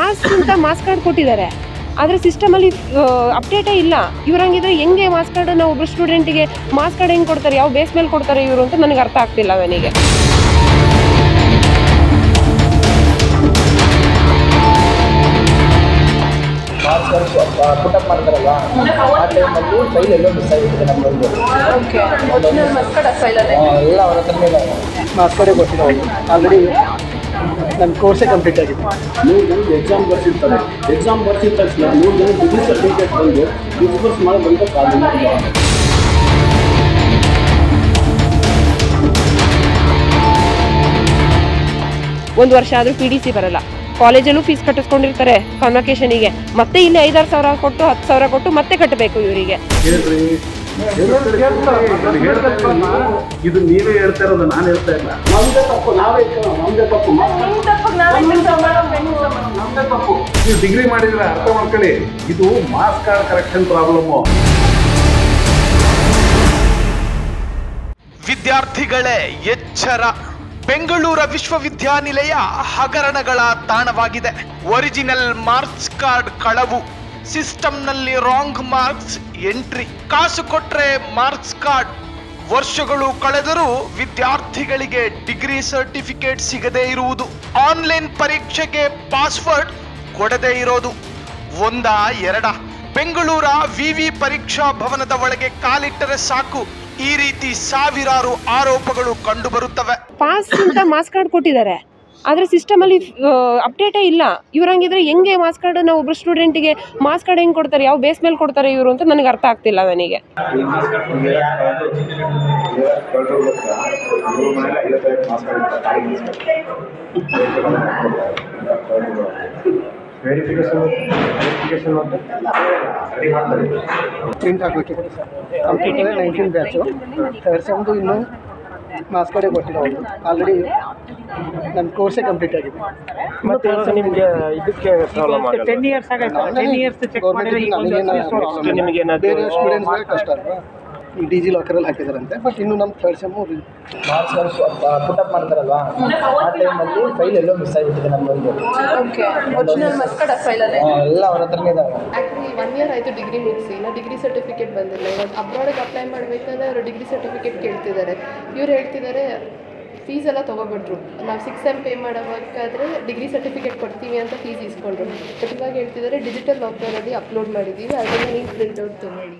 pass ಅಂತ marks card ಕೊಟ್ಟಿದ್ದಾರೆ ಆದರೆ ಸಿಸ್ಟಮಲ್ಲಿ ಅಪ್ಡೇಟೇ ಇಲ್ಲ ಇವ್ರು ಹಂಗಿದ್ರೆ ಹೆಂಗೆ ಮಾಸ್ ಕಾರ್ಡನ್ನು ಒಬ್ಬರು ಸ್ಟೂಡೆಂಟಿಗೆ ಮಾಸ್ ಕಾರ್ಡ್ ಹೆಂಗೆ ಕೊಡ್ತಾರೆ ಯಾವ ಬೇಸ್ ಮೇಲೆ ಕೊಡ್ತಾರೆ ಇವರು ಅಂತ ನನಗೆ ಅರ್ಥ ಆಗ್ತಿಲ್ಲ ನನಗೆ ಮಾರ್ಕ್ಸ್ ಪುಟಪ್ ಮಾಡ್ತಾರಲ್ಲ ಆ ಟೈಮಲ್ಲಿ ಫೈಲ್ ಎಲ್ಲೋ ಮಿಸ್ ಆಗಿಬಿಟ್ಟಿದೆ ನಮ್ಮದು ಓಕೆ ಒರಿಜಿನಲ್ ಮಾಸ್ ಕಾರ್ಡ್ ಫೈಲಲ್ಲೇ ಎಲ್ಲ ಅವ್ರ ಹತ್ರನೇ ಮಾರ್ಕ್ಸ್ ಕಾರ್ಡೇ ಕೊಟ್ಟಿಲ್ಲ ಆಲ್ರೆಡಿ ನನ್ನ ಕೋರ್ಸೇ ಕಂಪ್ಲೀಟ್ ಆಗಿದೆ ನೂರು ಜನಕ್ಕೆ ಎಕ್ಸಾಮ್ ಬರ್ಸಿರ್ತಾರೆ ಎಕ್ಸಾಮ್ ಬರ್ಸಿದ ತಕ್ಷಣ ನೂರು ಜನ ಡಿಗ್ರಿ ಸರ್ಟಿಫಿಕೇಟ್ ಬಂದು ಡಿಸ್ಬರ್ಸ್ ಮಾಡೋದಂತ ಸಾಧ್ಯ ಇಲ್ಲ ಒಂದು ವರ್ಷ ಆದರೂ ಪಿ ಡಿ ಸಿ ಬರಲ್ಲ ಕಾಲೇಜಲ್ಲೂ ಫೀಸ್ ಕಟ್ಟಿಸ್ಕೊಂಡಿರ್ತಾರೆ ಕಾನ್ವಕೇಶನಿಗೆ ಮತ್ತೆ ಇಲ್ಲಿ ಐದಾರು ಸಾವಿರ ಕೊಟ್ಟು ಹತ್ತು ಸಾವಿರ ಕೊಟ್ಟು ಮತ್ತೆ ಕಟ್ಟಬೇಕು ಇವರಿಗೆ ಹೇಳ್ರಿ ಇದು ನೀವೇ ಹೇಳ್ತಾ ಇರೋದು ನಾನು ಹೇಳ್ತಾ ಇಲ್ಲ ನಮ್ದೇ ತಪ್ಪು ನಾವೇ ಇಟ್ಕೊಳ್ಳೋಣ, ನಮ್ದೇ ತಪ್ಪು ನಮ್ದೇ ತಪ್ಪು ನೀವು ಡಿಗ್ರಿ ಮಾಡಿದ್ರೆ ಅರ್ಥ ಮಾಡ್ಕೊಳ್ಳಿ ಇದು ಮಾಸ್ ಕಾರ್ಡ್ ಕರೆಕ್ಷನ್ ಪ್ರಾಬ್ಲಮ್ಮು ವಿದ್ಯಾರ್ಥಿಗಳೇ ಎಚ್ಚರ ಬೆಂಗಳೂರ ವಿಶ್ವವಿದ್ಯಾನಿಲಯ ಹಗರಣಗಳ ತಾಣವಾಗಿದೆ ಒರಿಜಿನಲ್ ಮಾರ್ಕ್ಸ್ ಕಾರ್ಡ್ ಕಳವು ಸಿಸ್ಟಂನಲ್ಲಿ ರಾಂಗ್ ಮಾರ್ಕ್ಸ್ ಎಂಟ್ರಿ ಕಾಸು ಕೊಟ್ರೆ ಮಾರ್ಕ್ಸ್ ಕಾರ್ಡ್ ವರ್ಷಗಳು ಕಳೆದರೂ ವಿದ್ಯಾರ್ಥಿಗಳಿಗೆ ಡಿಗ್ರಿ ಸರ್ಟಿಫಿಕೇಟ್ ಸಿಗದೇ ಇರುವುದು ಆನ್ಲೈನ್ ಪರೀಕ್ಷೆಗೆ ಪಾಸ್ವರ್ಡ್ ಕೊಡದೇ ಇರೋದು ಒಂದ ಎರಡ ಬೆಂಗಳೂರ ವಿವಿ ಪರೀಕ್ಷಾ ಭವನದ ಒಳಗೆ ಕಾಲಿಟ್ಟರೆ ಸಾಕು ಈ ರೀತಿ ಸಾವಿರಾರು ಆರೋಪಗಳು ಕಂಡುಬರುತ್ತವೆ ಪಾಸ್ ಅಂತ ಮಾಸ್ ಕಾರ್ಡ್ ಕೊಟ್ಟಿದ್ದಾರೆ ಆದರೆ ಸಿಸ್ಟಮಲ್ಲಿ ಅಪ್ಡೇಟೇ ಇಲ್ಲ ಇವ್ರು ಹಂಗಿದ್ರೆ ಹೆಂಗೆ ಮಾಸ್ ಕಾರ್ಡನ್ನು ಒಬ್ಬರು ಸ್ಟೂಡೆಂಟಿಗೆ ಮಾಸ್ ಕಾರ್ಡ್ ಹೆಂಗೆ ಕೊಡ್ತಾರೆ ಯಾವ ಬೇಸ್ ಮೇಲೆ ಕೊಡ್ತಾರೆ ಇವರು ಅಂತ ನನಗೆ ಅರ್ಥ ಆಗ್ತಿಲ್ಲ ನನಗೆ ಪ್ರಿಂಟ್ ಹಾಕಲಿಕ್ಕೆ ಕಂಪ್ಲೀಟ್ ಅಂದರೆ ನೈನ್ಟೀನ್ ಬ್ಯಾಚು ಥರ್ಡ್ ಸೆಮ್ದು ಇನ್ನೂ ಮಾರ್ಕ್ಸ್ ಕಾರ್ಡೇ ಕೊಟ್ಟಿಲ್ಲ ಅವರು ಆಲ್ರೆಡಿ ನನ್ನ ಕೋರ್ಸೇ ಕಂಪ್ಲೀಟ್ ಆಗಿದೆ ಮತ್ತೆ ಇವಾಗ ನಿಮ್ಗೆ ಇದಕ್ಕೆ ಪ್ರಾಬ್ಲಮ್ ಆಗಲ್ಲ ಟೆನ್ ಇಯರ್ಸ್ ಆಗೈತೆ ಟೆನ್ ಇಯರ್ಸ್ ಚೆಕ್ ಮಾಡಿದ್ರೆ ಈಗ ಒಂದು Next ನಿಮ್ಗೆ ಏನಾದ್ರು ಬೇರೆ ಸ್ಟೂಡೆಂಟ್ಸ್ಗೆ ಕಷ್ಟ ಅಲ್ವಾ ಈ ಡಿ ಜಿ ಲಾಕರಲ್ಲಿ ಹಾಕಿದಾರಂತೆ ಬಟ್ ಇನ್ನು ನಮ್ಮ ಥರ್ಡ್ ಸೆಮ್ಮು ಮಾರ್ಕ್ಸ್ ಪುಟಪ್ ಮಾಡ್ತಾರಲ್ವಾ ಆ ಟೈಮಲ್ಲಿ ಫೈಲ್ ಎಲ್ಲೋ ಮಿಸ್ ಆಗಿಬಿಟ್ಟಿದೆ ನಮ್ಮದು ಓಕೆ ಒರಿಜಿನಲ್ ಮಾಸ್ ಕಾರ್ಡ್ ಫೈಲಲ್ಲೇ ಎಲ್ಲ ಅವ್ರ ಹತ್ರನೇ ಇದಾವೆ ಆ್ಯಕ್ಚುಲಿ ಒನ್ ಇಯರ್ ಆಯಿತು ಡಿಗ್ರಿ ಮುಗಿಸಿ ಇನ್ನು ಡಿಗ್ರಿ ಸರ್ಟಿಫಿಕೇಟ್ ಬಂದಿಲ್ಲ ಇವಾಗ ಅಬ್ರಾಡಿಗೆ ಅಪ್ಲೈ ಮಾಡಬೇಕಾದ್ರೆ ಅವರು ಡಿಗ್ರಿ ಸರ್ಟಿಫಿಕೇಟ್ ಕೇಳ್ತಿದ್ದಾರೆ ಇವ್ರು ಹೇಳ್ತಿದ್ದಾರೆ ಫೀಸ್ ಎಲ್ಲ ತೊಗೊಬಿಟ್ರು ನಾವು ಸಿಕ್ಸ್ ಎಮ್ ಪೇ ಮಾಡಬೇಕಾದ್ರೆ ಡಿಗ್ರಿ ಸರ್ಟಿಫಿಕೇಟ್ ಕೊಡ್ತೀವಿ ಅಂತ ಫೀಸ್ ಇಸ್ಕೊಂಡ್ರು ಬಟ್ ಇವಾಗ ಹೇಳ್ತಿದ್ದಾರೆ ಡಿಜಿಟಲ್ ಲಾಕರಲ್ಲಿ ಅಪ್ಲೋಡ್ ಮಾಡಿದ್ದೀವಿ ಅದನ್ನು ನೀವು ಪ್ರಿಂಟ್ಔಟ್ ತೊಗೊಳ್ಳಿ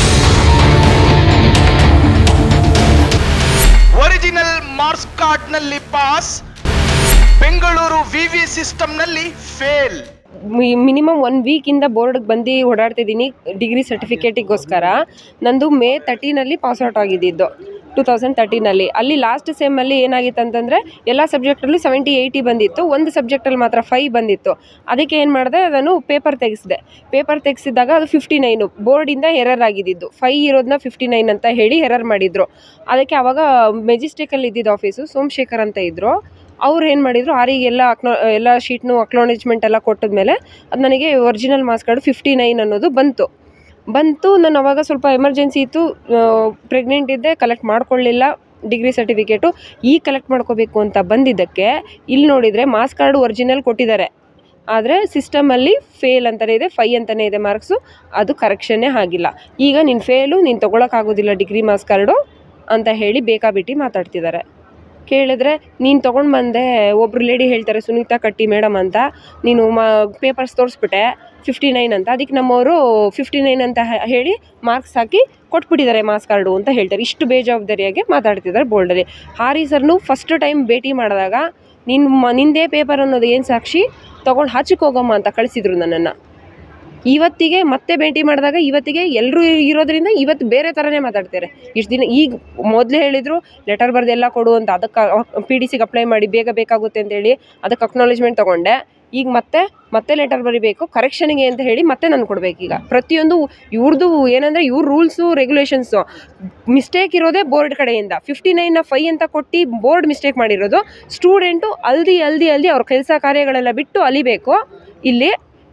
ಒರಿಜಿನಲ್ ಮಾರ್ಕ್ಸ್ ಕಾರ್ಡ್ನಲ್ಲಿ ಪಾಸ್ ಬೆಂಗಳೂರು ವಿವಿ ಸಿಸ್ಟಮ್ನಲ್ಲಿ ಫೇಲ್ ಮಿನಿಮಮ್ ಒನ್ ವೀಕಿಂದ ಬೋರ್ಡ್ಗೆ ಬಂದು ಓಡಾಡ್ತಿದ್ದೀನಿ ಡಿಗ್ರಿ ಸರ್ಟಿಫಿಕೇಟಿಗೋಸ್ಕರ ನಂದು ಮೇ ತರ್ಟೀನಲ್ಲಿ ಪಾಸ್ ಔಟ್ ಆಗಿದ್ದಿದ್ದು ಟೂ ತೌಸಂಡ್ ತರ್ಟೀನಲ್ಲಿ ಅಲ್ಲಿ ಲಾಸ್ಟ್ ಸೆಮ್ಮಲ್ಲಿ ಏನಾಗಿತ್ತು ಅಂತಂದರೆ ಎಲ್ಲ ಸಬ್ಜೆಕ್ಟಲ್ಲೂ ಸೆವೆಂಟಿ ಏಯ್ಟಿ ಬಂದಿತ್ತು ಒಂದು ಸಬ್ಜೆಕ್ಟಲ್ಲಿ ಮಾತ್ರ ಫೈವ್ ಬಂದಿತ್ತು ಅದಕ್ಕೆ ಏನು ಮಾಡಿದೆ ನಾನು ಪೇಪರ್ ತೆಗೆಸಿದೆ ಪೇಪರ್ ತೆಗೆಸಿದಾಗ ಅದು ಫಿಫ್ಟಿ ನೈನು ಬೋರ್ಡಿಂದ ಎರರ್ ಆಗಿದ್ದಿದ್ದು ಫೈ ಇರೋದನ್ನ ಫಿಫ್ಟಿ ನೈನ್ ಅಂತ ಹೇಳಿ ಎರರ್ ಮಾಡಿದ್ರು ಅದಕ್ಕೆ ಆವಾಗ ಮೆಜಿಸ್ಟಿಕಲ್ಲಿ ಇದ್ದಿದ್ದು ಆಫೀಸು ಸೋಮಶೇಖರ್ ಅಂತ ಇದ್ದರು ಅವ್ರು ಏನು ಮಾಡಿದರು ಆರಿಗೆ ಎಲ್ಲ ಅಕ್ನೋ ಎಲ್ಲ ಶೀಟ್ನು ಅಕ್ನಾಲೇಜ್ಮೆಂಟ್ ಎಲ್ಲ ಕೊಟ್ಟಿದ್ಮೇಲೆ ಅದು ನನಗೆ original marks card fifty nine ಅನ್ನೋದು ಬಂತು ಬಂತು ನಾನು ಅವಾಗ ಸ್ವಲ್ಪ ಎಮರ್ಜೆನ್ಸಿ ಇತ್ತು ಪ್ರೆಗ್ನೆಂಟ್ ಇದ್ದೆ ಕಲೆಕ್ಟ್ ಮಾಡ್ಕೊಳ್ಳಿಲ್ಲ ಡಿಗ್ರಿ ಸರ್ಟಿಫಿಕೇಟು ಈಗ ಕಲೆಕ್ಟ್ ಮಾಡ್ಕೋಬೇಕು ಅಂತ ಬಂದಿದ್ದಕ್ಕೆ ಇಲ್ಲಿ ನೋಡಿದರೆ ಮಾರ್ಕ್ಸ್ ಕಾರ್ಡು ಒರಿಜಿನಲ್ ಕೊಟ್ಟಿದ್ದಾರೆ ಆದರೆ ಸಿಸ್ಟಮಲ್ಲಿ ಫೇಲ್ ಅಂತಲೇ ಇದೆ ಫೈ ಅಂತಲೇ ಇದೆ ಮಾರ್ಕ್ಸು ಅದು ಕರೆಕ್ಷನ್ನೇ ಆಗಿಲ್ಲ ಈಗ ನೀನು ಫೇಲು ನೀನು ತೊಗೊಳಕ್ಕಾಗೋದಿಲ್ಲ ಡಿಗ್ರಿ ಮಾರ್ಕ್ಸ್ ಕಾರ್ಡು ಅಂತ ಹೇಳಿ ಬೇಕಾಬಿಟ್ಟು ಮಾತಾಡ್ತಿದ್ದಾರೆ ಕೇಳಿದ್ರೆ ನೀನು ತೊಗೊಂಡು ಬಂದೆ ಒಬ್ರು ಲೇಡಿ ಹೇಳ್ತಾರೆ ಸುನೀತಾ ಕಟ್ಟಿ ಮೇಡಮ್ ಅಂತ ನೀನು ಮಾ ಪೇಪರ್ಸ್ ತೋರಿಸ್ಬಿಟ್ಟೆ ಫಿಫ್ಟಿ ನೈನ್ ಅಂತ ಅದಕ್ಕೆ ನಮ್ಮವರು ಫಿಫ್ಟಿ ನೈನ್ ಅಂತ ಹೇ- ಹೇಳಿ ಮಾರ್ಕ್ಸ್ ಹಾಕಿ ಕೊಟ್ಬಿಟ್ಟಿದ್ದಾರೆ ಮಾರ್ಕ್ಸ್ ಕಾರ್ಡು ಅಂತ ಹೇಳ್ತಾರೆ ಇಷ್ಟು ಬೇಜವಾಬ್ದಾರಿಯಾಗಿ ಮಾತಾಡ್ತಿದ್ದಾರೆ ಬೋರ್ಡಲ್ಲಿ ಹಾರಿ ಸರ್ನು ಫಸ್ಟ್ ಟೈಮ್ ಭೇಟಿ ಮಾಡಿದಾಗ ನಿನ್ನ ಮ ನಿಂದೇ ಪೇಪರ್ ಅನ್ನೋದು ಏನು ಸಾಕ್ಷಿ ತೊಗೊಂಡು ಹಚ್ಚಕ್ಕೆ ಹೋಗಮ್ಮ ಅಂತ ಕಳಿಸಿದ್ರು ನನ್ನನ್ನು ಇವತ್ತಿಗೆ ಮತ್ತೆ ಭೇಟಿ ಮಾಡಿದಾಗ ಇವತ್ತಿಗೆ ಎಲ್ಲರೂ ಇರೋದ್ರಿಂದ ಇವತ್ತು ಬೇರೆ ಥರನೇ ಮಾತಾಡ್ತಾರೆ ಇಷ್ಟು ದಿನ ಈಗ ಮೊದಲೇ ಹೇಳಿದರು ಲೆಟರ್ ಬರೆದು ಎಲ್ಲ ಕೊಡು ಅಂತ ಅದಕ್ಕೆ ಪಿ ಡಿ ಸಿಗೆ ಅಪ್ಲೈ ಮಾಡಿ ಬೇಗ ಬೇಕಾಗುತ್ತೆ ಅಂತೇಳಿ ಅದಕ್ಕೆ ಅಕ್ನಾಲೇಜ್ಮೆಂಟ್ ತೊಗೊಂಡೆ ಈಗ ಮತ್ತೆ ಮತ್ತೆ ಲೆಟರ್ ಬರಿಬೇಕು ಕರೆಕ್ಷನ್ಗೆ ಅಂತ ಹೇಳಿ ಮತ್ತೆ ನಾನು ಕೊಡಬೇಕೀಗ ಪ್ರತಿಯೊಂದು ಇವ್ರದ್ದು ಏನಂದರೆ ಇವ್ರ ರೂಲ್ಸು ರೆಗ್ಯುಲೇಷನ್ಸು ಮಿಸ್ಟೇಕ್ ಇರೋದೇ ಬೋರ್ಡ್ ಕಡೆಯಿಂದ ಫಿಫ್ಟಿ ನೈನ್ನ ಫೈ ಅಂತ ಕೊಟ್ಟು ಬೋರ್ಡ್ ಮಿಸ್ಟೇಕ್ ಮಾಡಿರೋದು ಸ್ಟೂಡೆಂಟು ಅಲ್ದಿ ಅಲ್ದಿ ಅಲ್ದಿ ಅವ್ರ ಕೆಲಸ ಕಾರ್ಯಗಳೆಲ್ಲ ಬಿಟ್ಟು ಅಲಿಬೇಕು ಇಲ್ಲಿ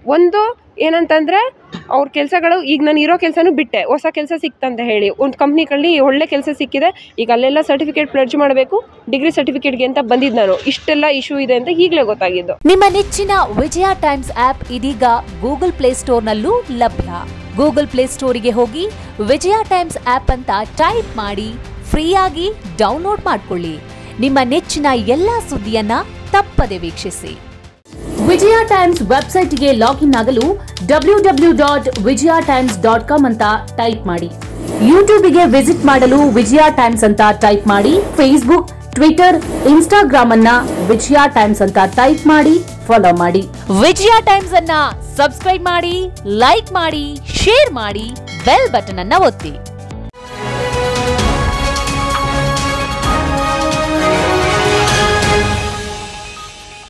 ಒಂದು ಏನಂತಂದರೆ ಅವ್ರ ಕೆಲಸಗಳು ಈಗ ನಾನು ಇರೋ ಕೆಲಸನೂ ಬಿಟ್ಟೆ ಹೊಸ ಕೆಲಸ ಸಿಕ್ತಂತ ಹೇಳಿ ಒಂದು ಕಂಪ್ನಿಗಳಲ್ಲಿ ಒಳ್ಳೆ ಕೆಲಸ ಸಿಕ್ಕಿದೆ ಈಗ ಅಲ್ಲೆಲ್ಲ ಸರ್ಟಿಫಿಕೇಟ್ ಪ್ಲಡ್ಜ್ ಮಾಡಬೇಕು ಡಿಗ್ರಿ ಸರ್ಟಿಫಿಕೇಟ್ಗೆ ಅಂತ ಬಂದಿದ್ದು ನಾನು ಇಷ್ಟೆಲ್ಲ ಇಶ್ಯೂ ಇದೆ ಅಂತ ಈಗಲೇ ಗೊತ್ತಾಗಿದ್ದು ನಿಮ್ಮ ನೆಚ್ಚಿನ ವಿಜಯ ಟೈಮ್ಸ್ ಆಪ್ ಇದೀಗ ಗೂಗಲ್ ಪ್ಲೇಸ್ಟೋರ್ನಲ್ಲೂ ಲಭ್ಯ ಗೂಗಲ್ ಪ್ಲೇಸ್ಟೋರಿಗೆ ಹೋಗಿ ವಿಜಯ ಟೈಮ್ಸ್ ಆಪ್ ಅಂತ ಟೈಪ್ ಮಾಡಿ ಫ್ರೀಯಾಗಿ ಡೌನ್ಲೋಡ್ ಮಾಡ್ಕೊಳ್ಳಿ ನಿಮ್ಮ ನೆಚ್ಚಿನ ಎಲ್ಲಾ ಸುದ್ದಿಯನ್ನ ತಪ್ಪದೆ ವೀಕ್ಷಿಸಿ ವಿಜಯ ಟೈಮ್ಸ್ ವೆಬ್ಸೈಟ್ಗೆ ಲಾಗಿನ್ ಆಗಲು W W dot Vijaya Times dot com ಅಂತ ಟೈಪ್ ಮಾಡಿ ಯೂಟ್ಯೂಬ್ಗೆ ವಿಸಿಟ್ ಮಾಡಲು ವಿಜಯ ಟೈಮ್ಸ್ ಅಂತ ಟೈಪ್ ಮಾಡಿ ಫೇಸ್ಬುಕ್ ಟ್ವಿಟರ್ ಇನ್ಸ್ಟಾಗ್ರಾಮ್ ಅನ್ನ ವಿಜಯ ಟೈಮ್ಸ್ ಅಂತ ಟೈಪ್ ಮಾಡಿ ಫಾಲೋ ಮಾಡಿ ವಿಜಯ ಟೈಮ್ಸ್ ಅನ್ನ ಸಬ್ಸ್ಕ್ರೈಬ್ ಮಾಡಿ ಲೈಕ್ ಮಾಡಿ ಶೇರ್ ಮಾಡಿ ಬೆಲ್ ಬಟನ್ ಅನ್ನ ಒತ್ತಿ